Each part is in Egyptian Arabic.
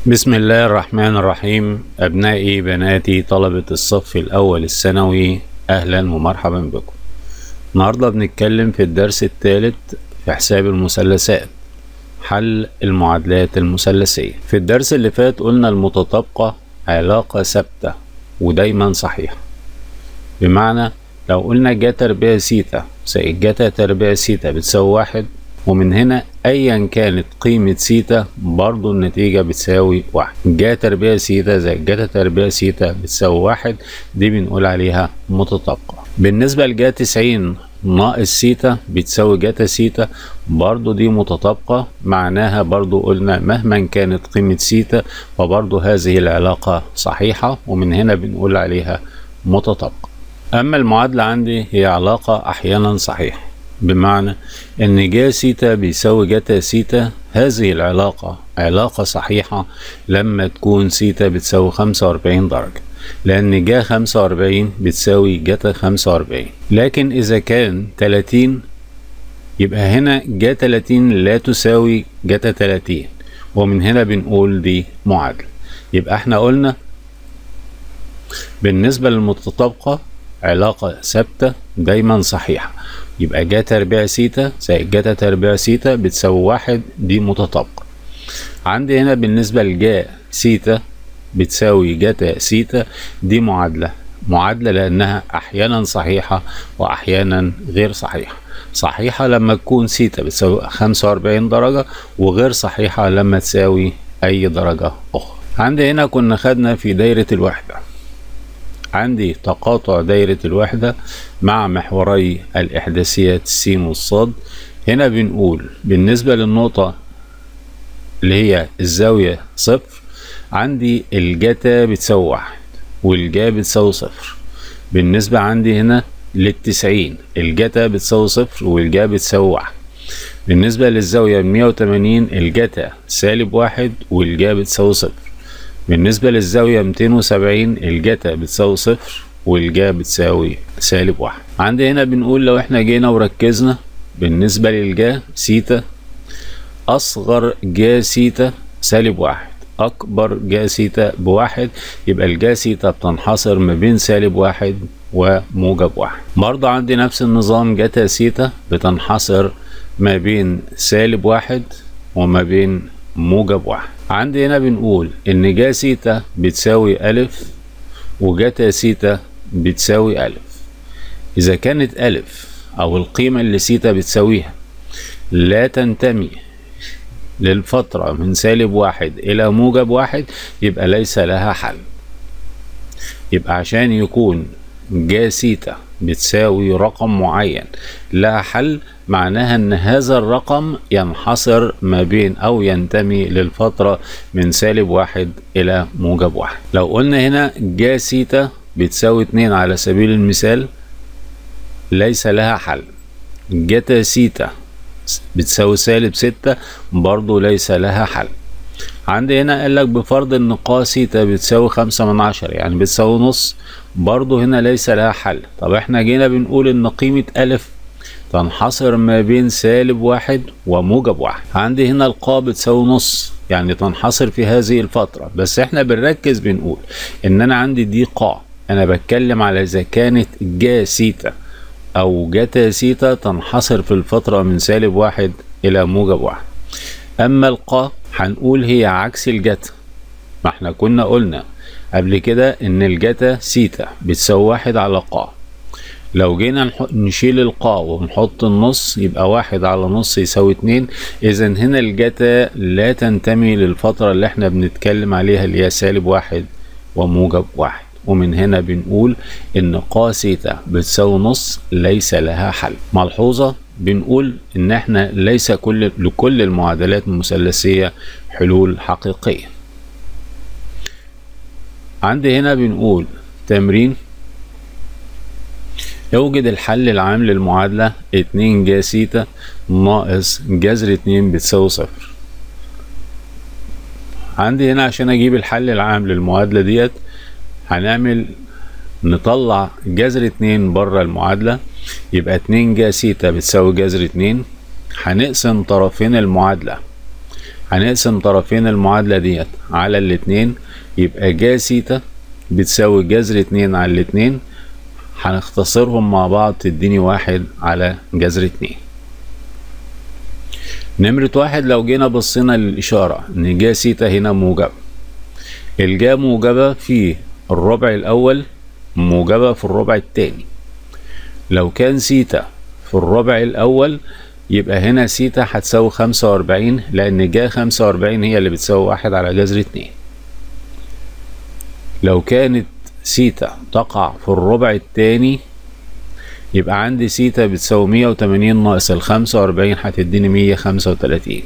بسم الله الرحمن الرحيم أبنائي بناتي طلبة الصف الأول الثانوي أهلا ومرحبا بكم النهاردة بنتكلم في الدرس الثالث في حساب المثلثات حل المعادلات المثلثية في الدرس اللي فات قلنا المتطابقة علاقة ثابتة ودايما صحيحة بمعنى لو قلنا جا تربيع سيتا زائد جاتا تربيع سيتا بتساوي واحد ومن هنا ايا كانت قيمة سيتا برضو النتيجة بتساوي واحد جا تربيع سيتا زائد جاتا تربيع سيتا بتساوي واحد دي بنقول عليها متطابقة بالنسبة لجا تسعين ناقص سيتا بتساوي جاتا سيتا برضو دي متطابقة معناها برضو قلنا مهما كانت قيمة سيتا فبرضو هذه العلاقة صحيحة ومن هنا بنقول عليها متطابقة أما المعادلة عندي هي علاقة أحيانا صحيحة بمعنى ان جا سيتا بيساوي جاتا سيتا هذه العلاقة علاقة صحيحة لما تكون سيتا بتساوي خمسة وأربعين درجة لأن جا خمسة وأربعين بتساوي جاتا خمسة وأربعين لكن إذا كان تلاتين يبقى هنا جا تلاتين لا تساوي جاتا تلاتين ومن هنا بنقول دي معادلة يبقى احنا قلنا بالنسبة للمتطابقة علاقة ثابتة دايما صحيحة يبقى جا تربيع سيتا زائد جاتا تربيع سيتا بتساوي واحد دي متطابقة عندي هنا بالنسبة لجا سيتا بتساوي جاتا سيتا دي معادلة معادلة لأنها أحيانا صحيحة وأحيانا غير صحيحة صحيحة لما تكون سيتا بتساوي خمسة وأربعين درجة وغير صحيحة لما تساوي أي درجة أخرى عندي هنا كنا خدنا في دايرة الوحدة عندي تقاطع دايرة الوحدة مع محوري الإحداثيات السين والصاد هنا بنقول بالنسبة للنقطة اللي هي الزاوية صفر عندي الجاتا بتساوي واحد والجا بتساوي صفر بالنسبة عندي هنا للتسعين الجاتا بتساوي صفر والجا بتساوي واحد بالنسبة للزاوية مية وتمانين الجاتا سالب واحد والجا بتساوي صفر بالنسبة للزاوية 270 الجاتا بتساوي صفر والجا بتساوي سالب واحد عندي هنا بنقول لو احنا جينا وركزنا بالنسبة للجا سيتا أصغر جا سيتا سالب واحد أكبر جا سيتا بواحد يبقى الجا سيتا بتنحصر ما بين سالب واحد وموجب واحد برضه عندي نفس النظام جاتا سيتا بتنحصر ما بين سالب واحد وما بين موجب واحد عندي هنا بنقول ان جا سيتا بتساوي الف وجاتا سيتا بتساوي الف اذا كانت الف او القيمة اللي سيتا بتساويها لا تنتمي للفترة من سالب واحد الى موجب واحد يبقى ليس لها حل يبقى عشان يكون جا سيتا بتساوي رقم معين لها حل معناها ان هذا الرقم ينحصر ما بين او ينتمي للفترة من سالب واحد الى موجب واحد لو قلنا هنا جا سيتا بتساوي اتنين على سبيل المثال ليس لها حل جتا سيتا بتساوي سالب ستة برضو ليس لها حل عندي هنا قال لك بفرض ان قا سيتا بتساوي خمسة من عشرة يعني بتساوي نص برضو هنا ليس لها حل طب احنا جينا بنقول ان قيمة الف تنحصر ما بين سالب واحد وموجب واحد عندي هنا القا بتساوي نص يعني تنحصر في هذه الفترة بس احنا بنركز بنقول ان انا عندي دي قا انا بتكلم على اذا كانت جا سيتا او جاتا سيتا تنحصر في الفترة من سالب واحد الى موجب واحد اما القا هنقول هي عكس الجتا ما احنا كنا قلنا قبل كده ان الجتا سيتا بتساوي واحد على قا لو جينا نشيل القا ونحط النص يبقى واحد على نص يساوي اتنين اذا هنا الجتا لا تنتمي للفترة اللي احنا بنتكلم عليها اللي هي سالب واحد وموجب واحد ومن هنا بنقول ان قا سيتا بتساوي نص ليس لها حل ملحوظة بنقول ان احنا ليس كل لكل المعادلات المثلثية حلول حقيقية عندي هنا بنقول تمرين يوجد الحل العام للمعادلة اتنين جا سيتا ناقص جذر اتنين بتساوي صفر عندي هنا عشان اجيب الحل العام للمعادلة ديت هنعمل نطلع جذر اتنين بره المعادلة يبقى اتنين جا سيتا بتساوي جذر اتنين هنقسم طرفين المعادلة هنقسم طرفين المعادلة ديت على الاتنين يبقى جا سيتا بتساوي جذر اتنين على الاتنين هنختصرهم مع بعض تديني واحد على جذر اتنين نمرة واحد لو جينا بصينا للإشارة إن جا سيتا هنا موجبة الجا موجبة في الربع الأول موجبة في الربع التاني لو كان سيتا في الربع الأول يبقى هنا سيتا هتساوي خمسة وأربعين لأن جا خمسة وأربعين هي اللي بتساوي واحد على جذر اتنين لو كانت سيتا تقع في الربع التاني يبقى عندي سيتا بتساوي مية وتمانين ناقص الخمسة وأربعين هتديني مية خمسة وتلاتين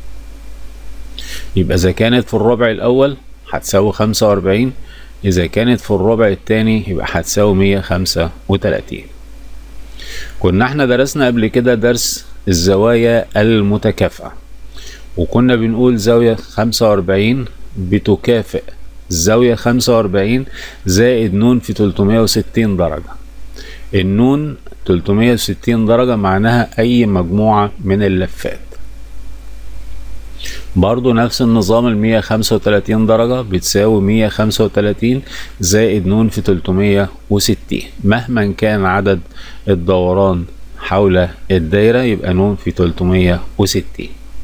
يبقى إذا كانت في الربع الأول هتساوي خمسة وأربعين إذا كانت في الربع التاني يبقى هتساوي مية خمسة وتلاتين كنا احنا درسنا قبل كده درس الزوايا المتكافئة وكنا بنقول زاوية خمسة وأربعين بتكافئ الزاوية خمسة وأربعين زائد نون في تلتمية وستين درجة النون تلتمية وستين درجة معناها أي مجموعة من اللفات برضو نفس النظام المية خمسة وتلاتين درجة بتساوي مية خمسة وتلاتين زائد نون في تلتمية وستين مهما كان عدد الدوران حول الدايرة يبقى نون في تلتمية وستين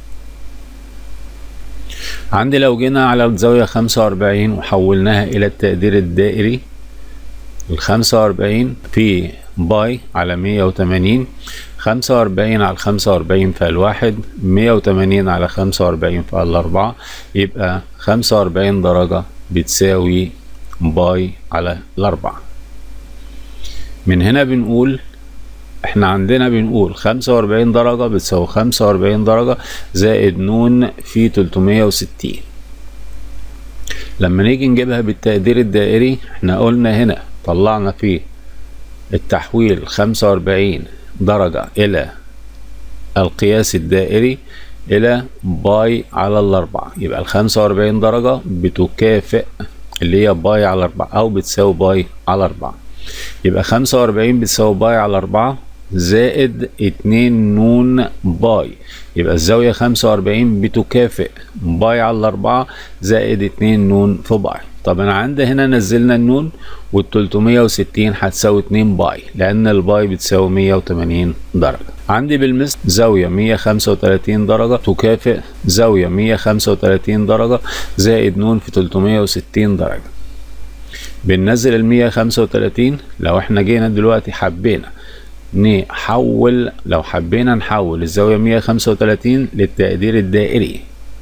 عندي لو جينا على الزاوية خمسة وأربعين وحولناها إلى التقدير الدائري الخمسة وأربعين في باي على مية وتمانين خمسة وأربعين على خمسة وأربعين في الواحد مية وتمانين على خمسة وأربعين في الأربعة يبقى خمسة وأربعين درجة بتساوي باي على الأربعة من هنا بنقول احنا عندنا بنقول خمسة وأربعين درجة بتساوي خمسة وأربعين درجة زائد نون في تلتمية وستين لما نيجي نجيبها بالتقدير الدائري احنا قلنا هنا طلعنا فيه التحويل خمسة وأربعين درجة إلى القياس الدائري إلى باي على الأربعة يبقى الخمسة وأربعين درجة بتكافئ اللي هي باي على أربعة أو بتساوي باي على أربعة يبقى خمسة وأربعين بتساوي باي على أربعة زائد اتنين نون باي يبقى الزاوية خمسة وأربعين بتكافئ باي على الأربعة زائد اتنين نون في باي طب أنا عندي هنا نزلنا النون والتلتمية وستين هتساوي اتنين باي لأن الباي بتساوي مية وتمانين درجة عندي بالمثل زاوية مية خمسة وتلاتين درجة تكافئ زاوية مية خمسة وتلاتين درجة زائد نون في تلتمية وستين درجة بننزل المية خمسة وتلاتين لو احنا جينا دلوقتي حبينا نحول لو حبينا نحول الزاوية مية خمسة وتلاتين للتقدير الدائري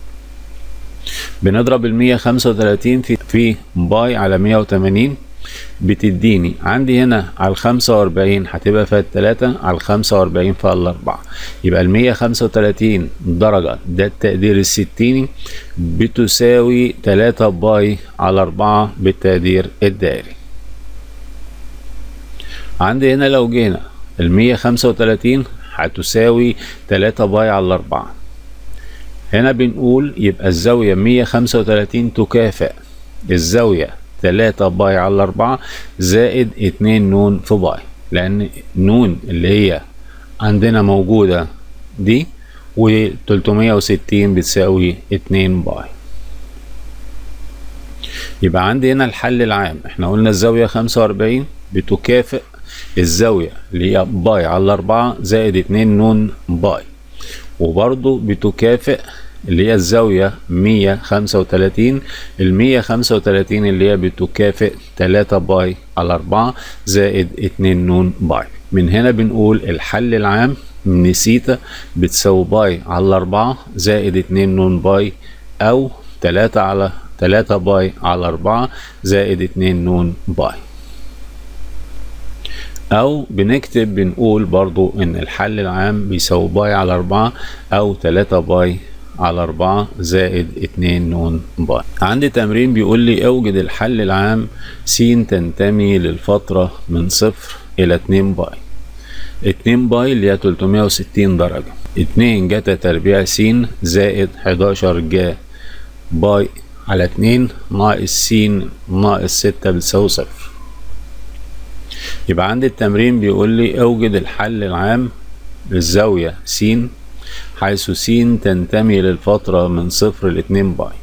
بنضرب المية خمسة وتلاتين في في باي على مية وتمانين بتديني عندي هنا على الخمسة وأربعين هتبقى فيها التلاتة على الخمسة وأربعين فيها الأربعة يبقى المية خمسة وتلاتين درجة ده التقدير الستيني بتساوي تلاتة باي على أربعة بالتقدير الدائري عندي هنا لو جينا المية خمسة وتلاتين هتساوي تلاتة باي على الأربعة هنا بنقول يبقى الزاوية مية خمسة وتلاتين تكافئ الزاوية تلاتة باي على أربعة زائد اتنين نون في باي لأن نون اللي هي عندنا موجودة دي و 360 بتساوي اتنين باي يبقى عندي هنا الحل العام احنا قلنا الزاوية خمسة وأربعين بتكافئ الزاوية اللي هي باي على أربعة زائد اتنين نون باي وبرضو بتكافئ اللي هي الزاوية مية خمسة وتلاتين المية خمسة وتلاتين اللي هي بتكافئ تلاتة باي على أربعة زائد اتنين نون باي من هنا بنقول الحل العام من سيتا بتساوي باي على أربعة زائد اتنين نون باي أو تلاتة على تلاتة باي على أربعة زائد اتنين نون باي او بنكتب بنقول برضو ان الحل العام بيساوي باي على اربعة او تلاتة باي على أربعة زائد اتنين نون باي عندي تمرين بيقول لي اوجد الحل العام س تنتمي للفترة من صفر إلى اتنين باي اتنين باي اللي هي تلتمية وستين درجة اتنين جتا تربيع س زائد حداشر جا باي على اتنين ناقص س ناقص ستة بتساوي صفر يبقى عندي التمرين بيقول لي اوجد الحل العام للزاوية س حيث س تنتمي للفترة من صفر لاتنين باي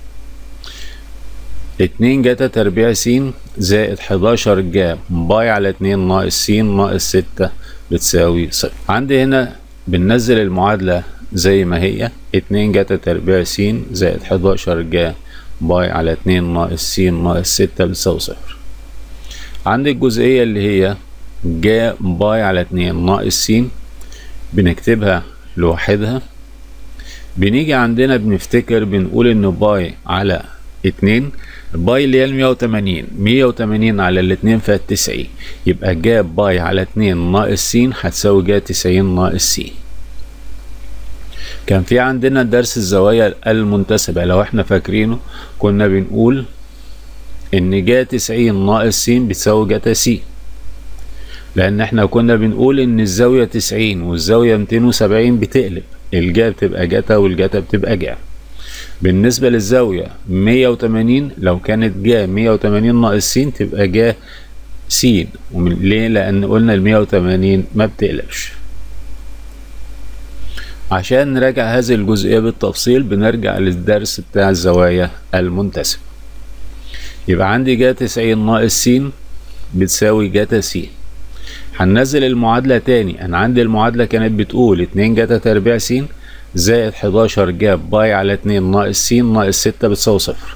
اتنين جتا تربيع س زائد حداشر جا باي على اتنين ناقص س ناقص ستة بتساوي صفر عندي هنا بننزل المعادلة زي ما هي اتنين جتا تربيع س زائد حداشر جا باي على اتنين ناقص س ناقص ستة بتساوي صفر عندي الجزئية اللي هي جا باي على اتنين ناقص س بنكتبها لوحدها بنيجي عندنا بنفتكر بنقول ان باي على اتنين باي اللي هي المية وتمانين مية وتمانين على الاتنين فيها التسعين يبقى جا باي على اتنين ناقص س هتساوي جا تسعين ناقص س كان في عندنا درس الزوايا المنتسبة لو احنا فاكرينه كنا بنقول ان جا تسعين ناقص س بتساوي جاتا س لان احنا كنا بنقول ان الزاوية تسعين والزاوية ميتين وسبعين بتقلب الجا بتبقى جاتا والجاتا بتبقى جا بالنسبة للزاوية مية وتمانين لو كانت جا مية وتمانين ناقص س تبقى جا س ومن ليه لان قلنا المية وتمانين ما بتقلبش عشان نراجع هذه الجزئية بالتفصيل بنرجع للدرس بتاع الزوايا المنتسبة يبقى عندي جا تسعين ناقص س بتساوي جاتا س هننزل المعادلة تاني أنا عندي المعادلة كانت بتقول اتنين جاتا تربيع س زائد حداشر جاب باي على اتنين ناقص س ناقص ستة بتساوي صفر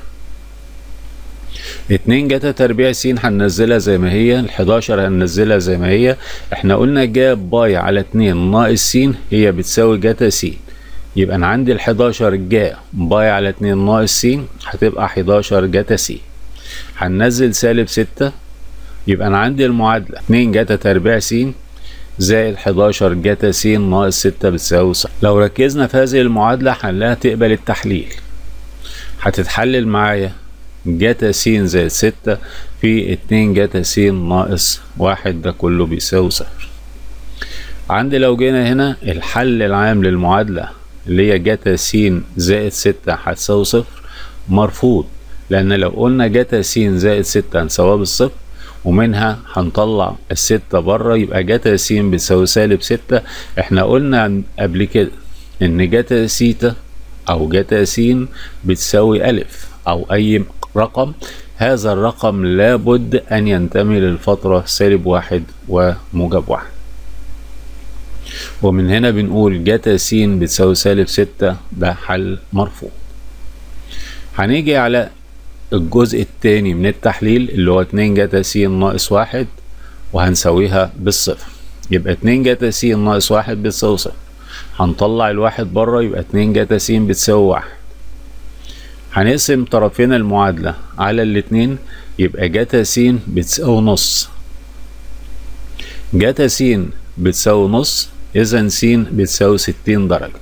اتنين جاتا تربيع س هننزلها زي ما هي الحداشر هننزلها زي ما هي احنا قلنا جاب باي على اتنين ناقص س هي بتساوي جاتا س يبقى انا عندي الحداشر جا باي على اتنين ناقص س هتبقى حداشر جاتا س هننزل سالب ستة يبقى انا عندي المعادلة اتنين جاتا تربيع س زائد حداشر جاتا س ناقص ستة بتساوي صفر لو ركزنا في هذه المعادلة حلها تقبل التحليل هتتحلل معايا جاتا س زائد ستة في اتنين جاتا س ناقص واحد ده كله بيساوي صفر عندي لو جينا هنا الحل العام للمعادلة اللي هي جاتا س زائد ستة هتساوي صفر مرفوض لأن لو قلنا جاتا س زائد ستة هنساويها بالصفر ومنها هنطلع الستة بره يبقى جاتا س بتساوي سالب ستة احنا قلنا قبل كده ان جاتا سيتا او جاتا س بتساوي ألف او أي رقم هذا الرقم لابد أن ينتمي للفترة سالب واحد وموجب واحد ومن هنا بنقول جاتا س بتساوي سالب ستة ده حل مرفوض هنيجي على الجزء التاني من التحليل اللي هو اتنين جاتا س ناقص واحد وهنساويها بالصفر يبقى اتنين جاتا س ناقص واحد بتساوي صفر هنطلع الواحد بره يبقى اتنين جاتا س بتساوي واحد هنقسم طرفين المعادلة على الاتنين يبقى جاتا س بتساوي نص جاتا س بتساوي نص إذا س بتساوي ستين درجة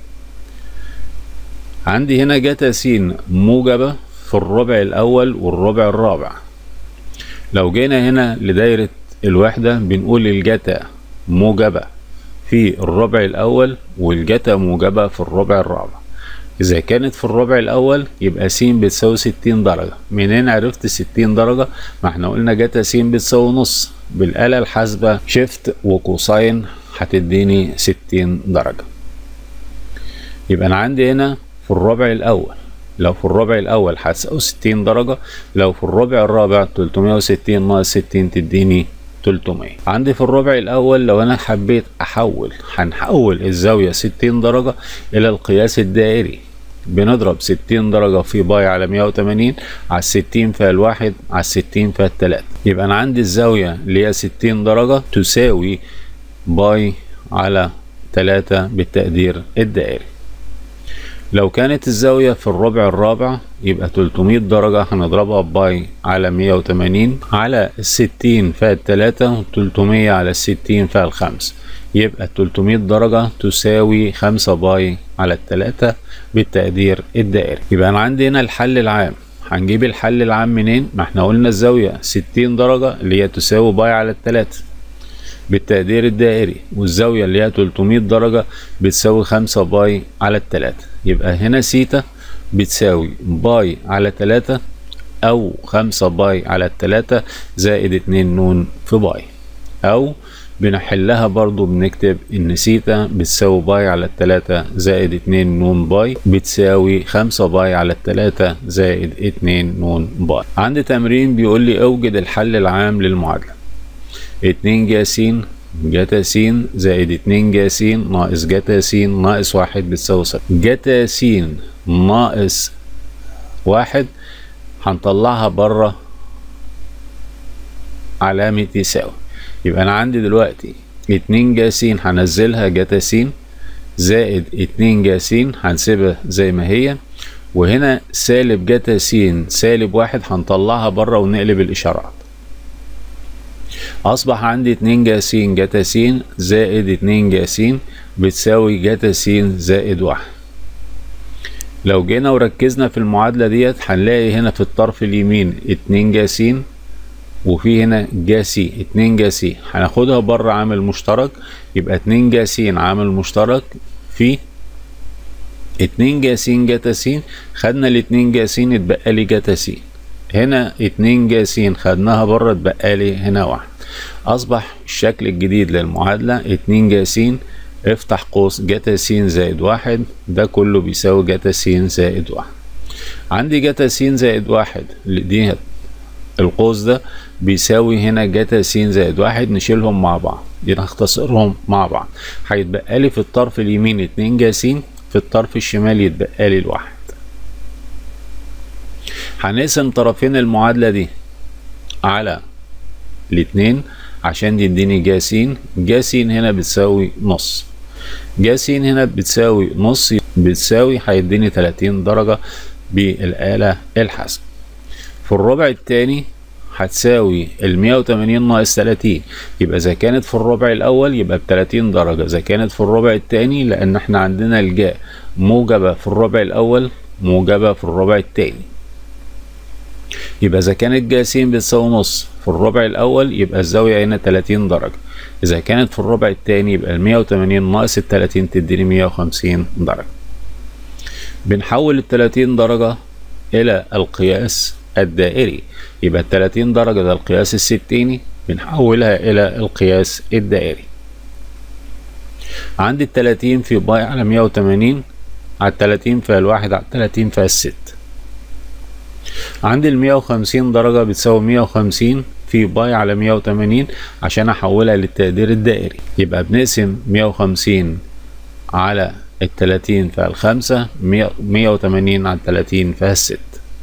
عندي هنا جاتا س موجبة في الربع الأول والربع الرابع لو جينا هنا لدايرة الوحدة بنقول الجتا موجبة في الربع الأول والجتا موجبة في الربع الرابع إذا كانت في الربع الأول يبقى س بتساوي ستين درجة منين عرفت ستين درجة؟ ما احنا قلنا جتا س بتساوي نص بالآلة الحاسبة شيفت وكوساين هتديني ستين درجة يبقى أنا عندي هنا في الربع الأول لو في الربع الأول هتساوي ستين درجة لو في الربع الرابع تلتمية وستين ناقص ستين تديني تلتمية عندي في الربع الأول لو أنا حبيت أحول هنحول الزاوية ستين درجة إلى القياس الدائري بنضرب ستين درجة في باي على مية وتمانين على الستين فيها الواحد على الستين فيها التلاتة يبقى أنا عندي الزاوية اللي هي ستين درجة تساوي باي على تلاتة بالتقدير الدائري لو كانت الزاوية في الربع الرابع يبقى 300 درجة هنضربها باي على 180 على الستين فيها التلاتة و 300 على الستين فيها الخمس يبقى 300 درجة تساوي خمسة باي على التلاتة بالتقدير الدائري يبقى أنا عندي هنا الحل العام هنجيب الحل العام منين؟ ما احنا قلنا الزاوية 60 درجة اللي هي تساوي باي على التلاتة بالتقدير الدائري والزاوية اللي هي 300 درجة بتساوي خمسة باي على التلاتة يبقى هنا سيتا بتساوي باي على تلاتة أو خمسة باي على التلاتة زائد اتنين نون في باي أو بنحلها برضو بنكتب ان سيتا بتساوي باي على التلاتة زائد اتنين نون باي بتساوي خمسة باي على التلاتة زائد اتنين نون باي عندي تمرين بيقول لي اوجد الحل العام للمعادلة اتنين جاسين جتا س زائد اتنين جا س ناقص جتا س ناقص واحد بتساوي صفر جتا س ناقص واحد هنطلعها بره علامة يساوي يبقى أنا عندي دلوقتي اتنين جا س هنزلها جتا س زائد اتنين جا س هنسيبها زي ما هي وهنا سالب جتا س سالب واحد هنطلعها بره ونقلب الإشارات أصبح عندي اتنين جا س جتا س زائد اتنين جا س بتساوي جتا س زائد واحد لو جينا وركزنا في المعادلة ديت هنلاقي هنا في الطرف اليمين اتنين جا س وفي هنا جا س اتنين جا س هناخدها بره عامل مشترك يبقى اتنين جا س عامل مشترك في اتنين جا س جتا س خدنا الاتنين جا س اتبقى لي جتا س هنا اتنين جا س خدناها بره اتبقى لي هنا واحد اصبح الشكل الجديد للمعادلة اتنين جا س افتح قوس جتا س زائد واحد ده كله بيساوي جتا س زائد واحد عندي جتا س زائد واحد دي القوس ده بيساوي هنا جتا س زائد واحد نشيلهم مع بعض دي نختصرهم مع بعض هيتبقى لي في الطرف اليمين اتنين جا س في الطرف الشمال يتبقى لي الواحد هنقسم طرفين المعادلة دي على الاتنين عشان يديني جا س جا س هنا بتساوي نص جا س هنا بتساوي نص بتساوي هيديني 30 درجة بالآلة الحاسبة في الربع التاني هتساوي ال 180 ناقص 30 يبقى إذا كانت في الربع الأول يبقى ب 30 درجة إذا كانت في الربع التاني لأن احنا عندنا الجاء موجبة في الربع الأول موجبة في الربع التاني يبقى إذا كانت جا س بتساوي نص في الربع الأول يبقى الزاوية هنا 30 درجة إذا كانت في الربع التاني يبقى ال 180 ناقص ال 30 تديني 150 درجة بنحول ال 30 درجة إلى القياس الدائري يبقى ال 30 درجة ده القياس الستيني بنحولها إلى القياس الدائري عندي ال 30 في باي على 180 على ال 30 فيها الواحد على ال 30 فيها الست عندي ال 150 درجة بتساوي 150 في باي على 180 عشان احولها للتقدير الدائري يبقى بنقسم 150 على ال 30 فيها الخمسة 180 على 30 فيها الست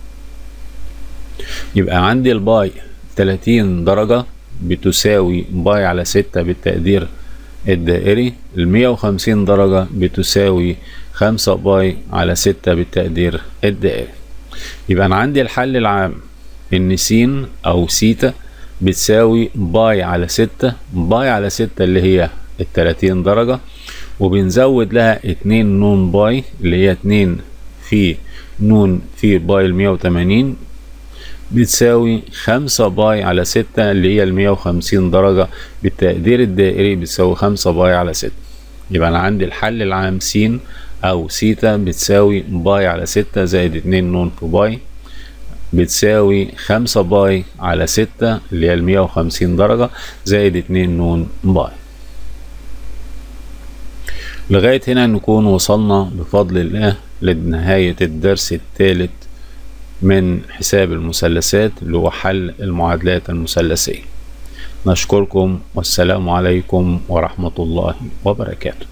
يبقى عندي الباي 30 درجة بتساوي باي على 6 بالتقدير الدائري ال 150 درجة بتساوي 5 باي على 6 بالتقدير الدائري يبقى أنا عندي الحل العام إن س أو سيتا بتساوي باي على ستة باي على ستة اللي هي التلاتين درجة وبنزود لها اتنين نون باي اللي هي اتنين في نون في باي المية وتمانين بتساوي خمسة باي على ستة اللي هي المية وخمسين درجة بالتقدير الدائري بتساوي خمسة باي على ستة يبقى أنا عندي الحل العام س أو سيتا بتساوي باي على ستة زائد اتنين نون في باي بتساوي خمسة باي على ستة اللي هي المية وخمسين درجة زائد اتنين نون باي لغاية هنا نكون وصلنا بفضل الله لنهاية الدرس الثالث من حساب المثلثات اللي هو حل المعادلات المثلثية نشكركم والسلام عليكم ورحمة الله وبركاته